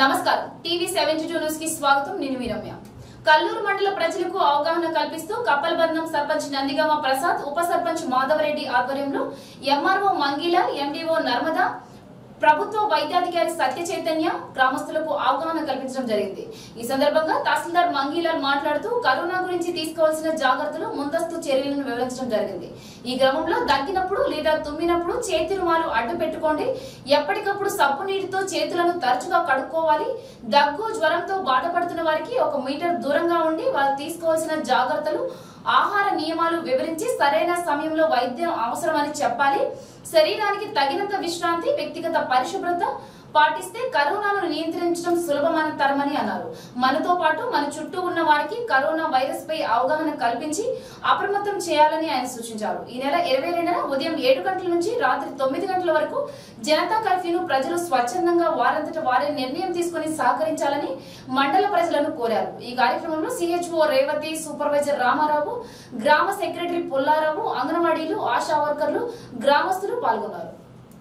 నమస్కారం TV seventy two news కి స్వాగతం నేను మీ రమ్య కల్లూరు మండల ప్రజలకు అవగాహన కల్పిస్తూ కప్పలబంధం సర్పంచ్ నందిగామ ప్రసాద్ ఉప సర్పంచ్ మాధవరెడ్డి ఆధ్వర్యంలో ఎంఆర్ఓ మంగిల ఎండిఓ నర్మదా ప్రభుత్వ వైద్యాధికారి సత్య చైతన్య గ్రామస్తులకు అవగాహన కల్పించడం జరిగింది ఈ సందర్భంగా తహసీల్దార్ మంగీలాల్ మాట్లాడుతూ కరోనా గురించి తీసుకోవాల్సిన జాగ్రత్తలు ముందస్తు చర్యలను వివరించడం జరిగింది ఈ క్రమంలో దగ్గినప్పుడు లేదా తుమ్మినప్పుడు చేతి రుమాలు అడ్డు పెట్టుకోండి ఎప్పటికప్పుడు సబ్బు నీటితో చేతులను తరచుగా కడుక్కోవాలి దగ్గు జ్వరంతో బాధపడుతున్న వారికి ఒక మీటర్ దూరంగా ఉండి వారు తీసుకోవాల్సిన జాగ్రత్తలు ఆహార నియమాలు వివరించి సరైన సమయంలో వైద్యం అవసరమని చెప్పాలి శరీరానికి తగినంత విశ్రాంతి వ్యక్తిగత పరిశుభ్రత పాటిస్తే కరోనాను నియంత్రించడం సులభమైన తరమని అన్నారు మనతో పాటు మన చుట్టూ ఉన్న వారికి కరోనా వైరస్ పై అవగాహన కల్పించి అప్రమత్తం చేయాలని ఆయన సూచించారు ఈ నెల ఇరవై రెండున ఉదయం ఏడు గంటల నుంచి రాత్రి తొమ్మిది గంటల వరకు జనతా కర్ఫ్యూను ప్రజలు స్వచ్ఛందంగా వారంతట వారే నిర్ణయం తీసుకుని సహకరించాలని మండల ప్రజలను కోరారు ఈ కార్యక్రమంలో సిహెచ్ఓ రేవతి సూపర్వైజర్ రామారావు గ్రామ సెక్రటరీ పుల్లారావు అంగన్వాడీలు ఆశా వర్కర్లు గ్రామస్తులు పాల్గొన్నారు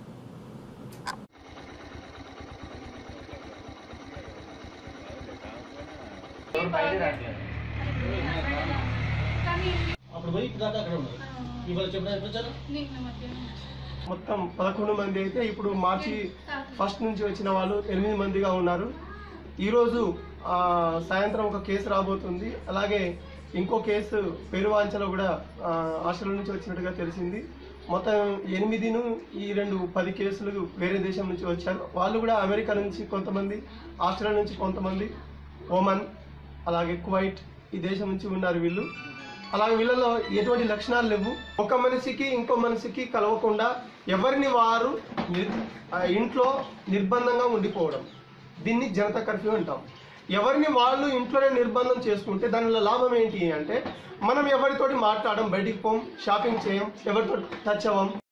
అప్పుడు పోయి ఇప్పుడు దాకా అక్కడ ఉన్నారు ఇవాళ చెప్పిన ఎప్పుడు వచ్చారు మొత్తం పదకొండు మంది అయితే ఇప్పుడు మార్చి ఫస్ట్ నుంచి వచ్చిన వాళ్ళు ఎనిమిది మందిగా ఉన్నారు ఈరోజు ఆ, సాయంత్రం ఒక కేసు రాబోతుంది అలాగే ఇంకో కేసు పెరువాంచలో కూడా ఆ, హాస్టల్ నుంచి వచ్చినట్టుగా తెలిసింది మొత్తం ఎనిమిదిను ఈ రెండు పది కేసులు వేరే దేశం నుంచి వచ్చారు వాళ్ళు కూడా అమెరికా నుంచి కొంతమంది ఆస్ట్రేలియా నుంచి కొంతమంది ఓమన్ అలాగే కువైట్ ఈ దేశం నుంచి ఉన్నారు వీళ్ళు అలాగే వీళ్ళలో ఎటువంటి లక్షణాలు లేవు ఒక మనిషికి ఇంకో మనిషికి కలవకుండా ఎవరిని వారు నిర్- ఆ ఇంట్లో నిర్బంధంగా ఉండిపోవడం దీన్ని జనతా కర్ఫ్యూ అంటాం ఎవరిని వాళ్ళు ఇంట్లోనే నిర్బంధం చేసుకుంటే దానివల్ల లాభం ఏంటి అంటే మనం ఎవరితోటి మాట్లాడడం బయటికి పోం షాపింగ్ చేయం ఎవరితో టచ్ అవ్వం